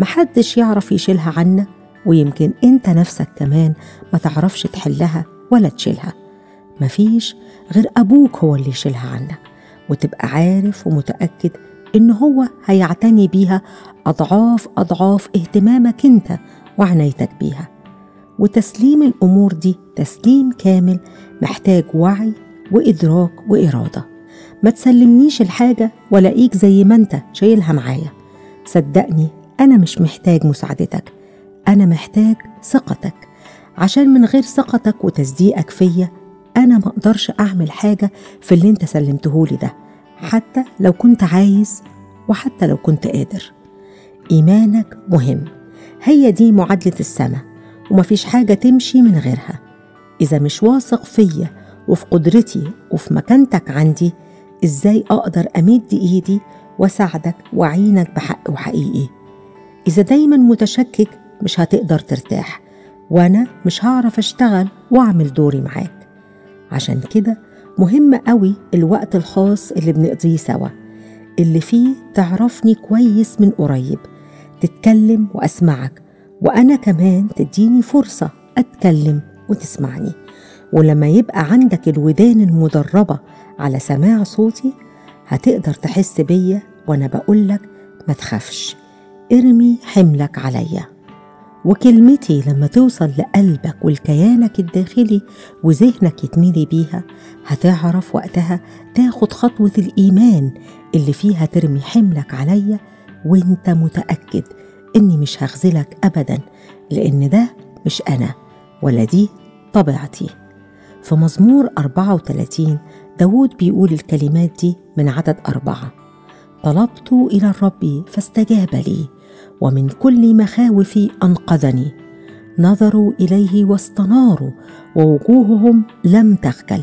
محدش يعرف يشيلها عنك ويمكن انت نفسك كمان ما تعرفش تحلها ولا تشيلها مفيش غير أبوك هو اللي يشيلها عنك وتبقى عارف ومتأكد إن هو هيعتني بيها أضعاف أضعاف اهتمامك أنت وعنايتك بيها وتسليم الأمور دي تسليم كامل محتاج وعي وإدراك وإرادة ما تسلمنيش الحاجة ولاقيك زي ما أنت شايلها معايا صدقني أنا مش محتاج مساعدتك أنا محتاج ثقتك عشان من غير ثقتك وتصديقك فيا أنا ما أقدرش أعمل حاجة في اللي أنت سلمتهولي ده حتى لو كنت عايز وحتى لو كنت قادر إيمانك مهم هي دي معادلة السماء ومفيش حاجة تمشي من غيرها إذا مش واثق فيا وفي قدرتي وفي مكانتك عندي إزاي أقدر أمد إيدي وأساعدك وأعينك بحق وحقيقي إذا دايما متشكك مش هتقدر ترتاح وأنا مش هعرف أشتغل وأعمل دوري معاك عشان كده مهم قوي الوقت الخاص اللي بنقضيه سوا اللي فيه تعرفني كويس من قريب تتكلم وأسمعك وأنا كمان تديني فرصة أتكلم وتسمعني ولما يبقى عندك الودان المدربة على سماع صوتي هتقدر تحس بيا وأنا بقولك ما تخافش ارمي حملك عليا وكلمتي لما توصل لقلبك ولكيانك الداخلي وذهنك يتملي بيها هتعرف وقتها تاخد خطوة الإيمان اللي فيها ترمي حملك عليا وانت متأكد إني مش هخذلك أبدا لأن ده مش أنا ولا دي طبيعتي في مزمور 34 داود بيقول الكلمات دي من عدد أربعة طلبت إلى الرب فاستجاب لي ومن كل مخاوفي أنقذني نظروا إليه واستناروا ووجوههم لم تخجل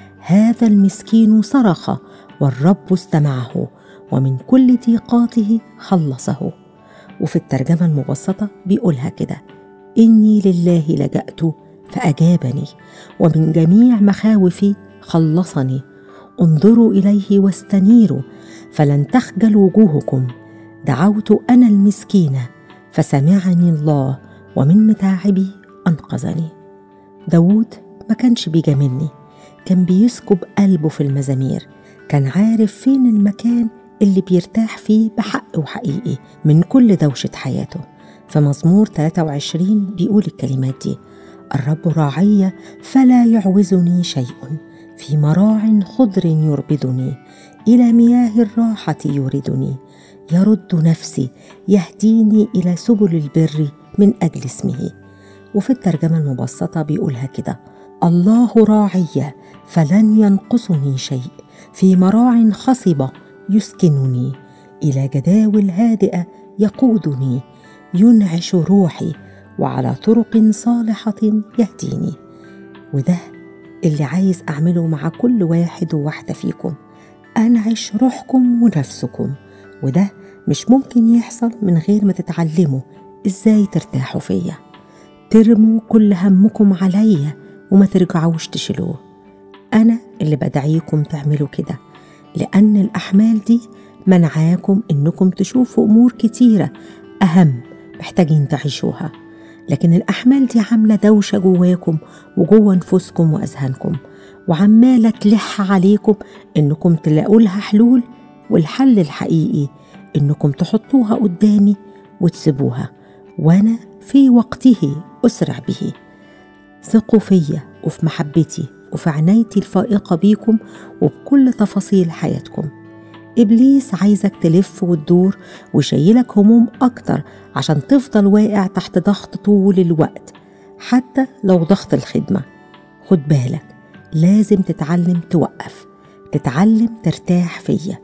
هذا المسكين صرخ والرب استمعه ومن كل ضيقاته خلصه وفي الترجمة المبسطة بيقولها كده إني لله لجأت فأجابني ومن جميع مخاوفي خلصني انظروا إليه واستنيروا فلن تخجل وجوهكم دعوت أنا المسكينة فسمعني الله ومن متاعبي أنقذني داود ما كانش بيجاملني كان بيسكب قلبه في المزامير كان عارف فين المكان اللي بيرتاح فيه بحق وحقيقي من كل دوشة حياته فمزمور 23 بيقول الكلمات دي الرب راعي فلا يعوزني شيء في مراع خضر يربدني إلى مياه الراحة يوردني يرد نفسي يهديني إلى سبل البر من أجل اسمه وفي الترجمة المبسطة بيقولها كده الله راعي فلن ينقصني شيء في مراع خصبة يسكنني إلى جداول هادئة يقودني ينعش روحي وعلى طرق صالحة يهديني وده اللي عايز أعمله مع كل واحد وواحدة فيكم أنعش روحكم ونفسكم وده مش ممكن يحصل من غير ما تتعلموا إزاي ترتاحوا فيا ترموا كل همكم عليا وما ترجعوش تشيلوه أنا اللي بدعيكم تعملوا كده لأن الأحمال دي منعاكم إنكم تشوفوا أمور كتيرة أهم محتاجين تعيشوها لكن الأحمال دي عاملة دوشة جواكم وجوا نفوسكم وأذهانكم وعمالة تلح عليكم إنكم تلاقوا لها حلول والحل الحقيقي إنكم تحطوها قدامي وتسيبوها وأنا في وقته أسرع به ثقوا فيا وفي محبتي وفي عنايتي الفائقة بيكم وبكل تفاصيل حياتكم إبليس عايزك تلف وتدور ويشيلك هموم أكتر عشان تفضل واقع تحت ضغط طول الوقت حتى لو ضغط الخدمة خد بالك لازم تتعلم توقف تتعلم ترتاح فيا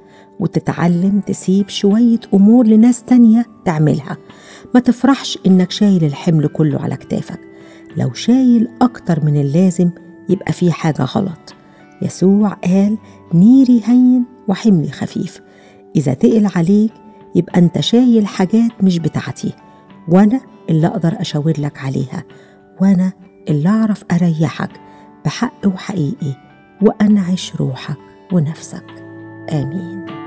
وتتعلم تسيب شوية أمور لناس تانية تعملها ما تفرحش إنك شايل الحمل كله على كتافك لو شايل أكتر من اللازم يبقى في حاجة غلط يسوع قال نيري هين وحملي خفيف إذا تقل عليك يبقى أنت شايل حاجات مش بتاعتي وأنا اللي أقدر أشاور لك عليها وأنا اللي أعرف أريحك بحق وحقيقي وأنعش روحك ونفسك آمين